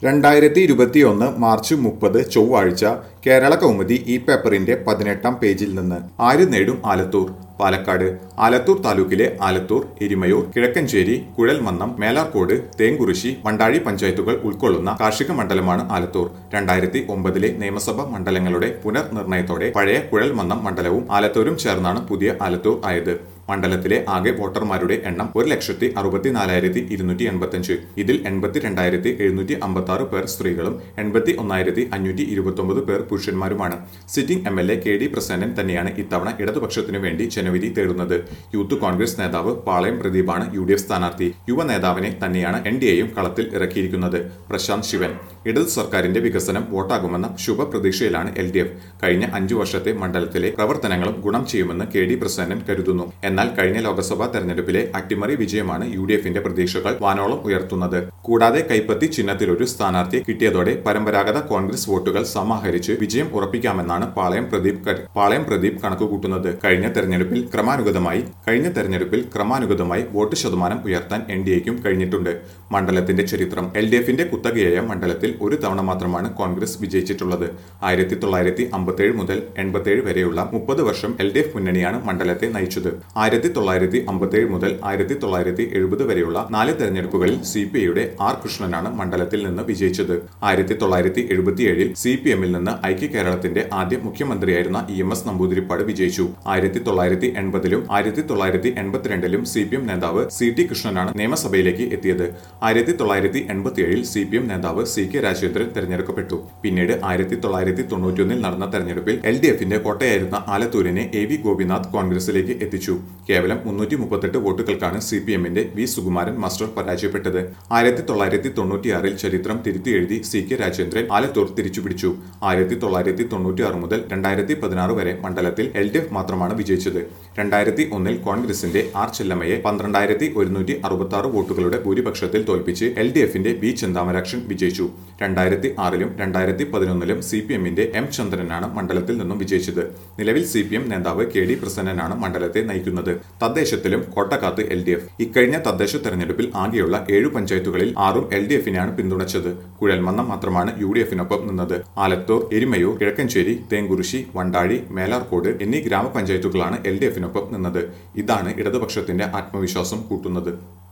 രണ്ടായിരത്തി ഇരുപത്തിയൊന്ന് മാർച്ച് മുപ്പത് ചൊവ്വാഴ്ച കേരള കൗമുദി ഈ പേപ്പറിന്റെ പതിനെട്ടാം പേജിൽ നിന്ന് ആര് നേടും ആലത്തൂർ പാലക്കാട് ആലത്തൂർ താലൂക്കിലെ ആലത്തൂർ എരിമയൂർ കിഴക്കഞ്ചേരി കുഴൽമന്നം മേലാർക്കോട് തേങ്കുറിശി വണ്ടാഴി പഞ്ചായത്തുകൾ ഉൾക്കൊള്ളുന്ന കാർഷിക മണ്ഡലമാണ് ആലത്തൂർ രണ്ടായിരത്തി ഒമ്പതിലെ നിയമസഭാ മണ്ഡലങ്ങളുടെ പുനർനിർണയത്തോടെ പഴയ കുഴൽമന്നം മണ്ഡലവും ആലത്തൂരും ചേർന്നാണ് പുതിയ ആലത്തൂർ ആയത് മണ്ഡലത്തിലെ ആകെ വോട്ടർമാരുടെ എണ്ണം ഒരു ലക്ഷത്തി അറുപത്തിനാലായിരത്തി ഇരുന്നൂറ്റി എൺപത്തിയഞ്ച് ഇതിൽ എൺപത്തി രണ്ടായിരത്തി എഴുന്നൂറ്റി അമ്പത്തി ആറ് പേർ സ്ത്രീകളും എൺപത്തി ഒന്നായിരത്തി അഞ്ഞൂറ്റി ഇരുപത്തൊമ്പത് പേർ പുരുഷന്മാരുമാണ് sitting M L A K D Prasannan തന്നെയാണ് ഇത്തവണ ഇടതുപക്ഷത്തിനു വേണ്ടി ജനവിധി തേടുന്നത് യൂത്ത് കോൺഗ്രസ് നേതാവ് പാളയം പ്രദീപാണ് യു ഡി എഫ് സ്ഥാനാർത്ഥി യുവ നേതാവിനെ തന്നെയാണ് എൻ ഡി എയും കളത്തിൽ ഇറക്കിയിരിക്കുന്നത് പ്രശാന്ത് ശിവൻ ഇടത് സർക്കാരിന്റെ വികസനം വോട്ടാകുമെന്ന ശുഭപ്രതീക്ഷയിലാണ് എൽ ഡി എഫ് കഴിഞ്ഞ അഞ്ചു വർഷത്തെ മണ്ഡലത്തിലെ പ്രവർത്തനങ്ങളും ഗുണം ചെയ്യുമെന്ന് കെ ഡി പ്രസന്നൻ കരുതുന്നു എന്നാൽ കഴിഞ്ഞ ലോക്സഭാ തെരഞ്ഞെടുപ്പിലെ അട്ടിമറി വിജയമാണ് യു ഡി എഫിന്റെ പ്രതീക്ഷകൾ വാനോളം ഉയർത്തുന്നത് കൂടാതെ കൈപ്പത്തി ചിഹ്നത്തിലൊരു സ്ഥാനാർത്ഥിയെ കിട്ടിയതോടെ പരമ്പരാഗത കോൺഗ്രസ് വോട്ടുകൾ സമാഹരിച്ച് വിജയം ഉറപ്പിക്കാമെന്നാണ് പാളയം പ്രദീപ് കരു- പാളയം പ്രദീപ് കണക്കുകൂട്ടുന്നത് കഴിഞ്ഞ തെരഞ്ഞെടുപ്പിൽ ക്രമാനുഗതമായി കഴിഞ്ഞ തെരഞ്ഞെടുപ്പിൽ ക്രമാനുഗതമായി വോട്ട് ശതമാനം ഉയർത്താൻ എൻ ഡി എക്കും കഴിഞ്ഞിട്ടുണ്ട് മണ്ഡലത്തിന്റെ ചരിത്രം എൽ ഡി എഫിന്റെ കുത്തകയായ മണ്ഡലത്തിൽ ഒരു തവണ മാത്രമാണ് കോൺഗ്രസ് വിജയിച്ചിട്ടുള്ളത് ആയിരത്തി തൊള്ളായിരത്തി അമ്പത്തേഴ് മുതൽ എൺപത്തേഴ് വരെയുള്ള മുപ്പത് വർഷം എൽ ഡി എഫ് മുന്നണിയാണ് മണ്ഡലത്തെ നയിച്ചത് ആയിരത്തി തൊള്ളായിരത്തി അമ്പത്തേഴ് മുതൽ ആയിരത്തി തൊള്ളായിരത്തി എഴുപത് വരെയുള്ള നാല് തെരഞ്ഞെടുപ്പുകളിൽ സി പി ഐയുടെ ആർ കൃഷ്ണനാണ് മണ്ഡലത്തിൽ നിന്ന് വിജയിച്ചത് ആയിരത്തി തൊള്ളായിരത്തി എഴുപത്തിയേഴിൽ സി പി എമ്മിൽ നിന്ന് ഐക്യ കേരളത്തിന്റെ ആദ്യ മുഖ്യമന്ത്രിയായിരുന്ന ഇ എം എസ് നമ്പൂതിരിപ്പാട് വിജയിച്ചു ആയിരത്തി തൊള്ളായിരത്തി എൺപതിലും ആയിരത്തി തൊള്ളായിരത്തി എൺപത്തിരണ്ടിലും സി പി എം നേതാവ് സി ടി കൃഷ്ണനാണ് നിയമസഭയിലേക്ക് എത്തിയത് ആയിരത്തി തൊള്ളായിരത്തി എൺപത്തിയേഴിൽ സി പി എം നേതാവ് സി കെ രാജേന്ദ്രൻ തെരഞ്ഞെടുക്കപ്പെട്ടു പിന്നീട് ആയിരത്തി തൊള്ളായിരത്തി തൊണ്ണൂറ്റിയൊന്നിൽ നടന്ന തെരഞ്ഞെടുപ്പിൽ എൽ ഡി എഫിന്റെ കോട്ടയായിരുന്ന ആലത്തൂരിനെ എ വി ഗോപിനാഥ് കോൺഗ്രസിലേക്ക് എത്തിച്ചു കേവലം മുന്നൂറ്റി മുപ്പത്തെട്ട് വോട്ടുകൾക്കാണ് സി പി എമ്മിന്റെ വി സുകുമാരൻ മാസ്റ്റർ പരാജയപ്പെട്ടത് ആയിരത്തി തൊള്ളായിരത്തി തൊണ്ണൂറ്റിയാറിൽ ചരിത്രം തിരുത്തി എഴുതി സി കെ രാജേന്ദ്രൻ ആലത്തൂർ തിരിച്ചുപിടിച്ചു ആയിരത്തി തൊള്ളായിരത്തി തൊണ്ണൂറ്റിയാറ് മുതൽ രണ്ടായിരത്തി പതിനാറ് വരെ മണ്ഡലത്തിൽ എൽ ഡി എഫ് മാത്രമാണ് വിജയിച്ചത് രണ്ടായിരത്തി ഒന്നിൽ കോൺഗ്രസിന്റെ ആർ ചെല്ലമ്മയെ പന്ത്രണ്ടായിരത്തി ഒരുന്നൂറ്റി അറുപത്തി ആറ് വോട്ടുകളുടെ ഭൂരിപക്ഷത്തിൽ തോൽപ്പിച്ച് എൽ ഡി എഫിന്റെ ബി ചിന്താമരാക്ഷൻ വിജയിച്ചു രണ്ടായിരത്തി ആറിലും രണ്ടായിരത്തി പതിനൊന്നിലും സി പി എമ്മിന്റെ എം ചന്ദ്രനാണ് മണ്ഡലത്തിൽ നിന്നും വിജയിച്ചത് നിലവിൽ സി പി എം നേതാവ് കെ ഡി പ്രസന്നനാണ് മണ്ഡലത്തെ നയിക്കുന്നത് തദ്ദേശത്തിലും കോട്ടക്കാത്ത് എൽ ഡി എഫ് ഇക്കഴിഞ്ഞ തദ്ദേശ തെരഞ്ഞെടുപ്പിൽ ആകെയുള്ള ഏഴു പഞ്ചായത്തുകളിൽ ആറും എൽ ഡി എഫിനെയാണ് പിന്തുണച്ചത് കുഴൽമന്നം മാത്രമാണ് യു ഡി എഫിനൊപ്പം നിന്നത് ആലത്തൂർ എരിമയൂർ കിഴക്കഞ്ചേരി തേങ്കുറിശി വണ്ടാഴി മേലാർക്കോട് എന്നീ ഗ്രാമപഞ്ചായത്തുകളാണ് എൽ ഡി എഫിനൊപ്പം നിന്നത് ഇതാണ് ഇടതുപക്ഷത്തിന്റെ ആത്മവിശ്വാസം കൂട്ടുന്നത്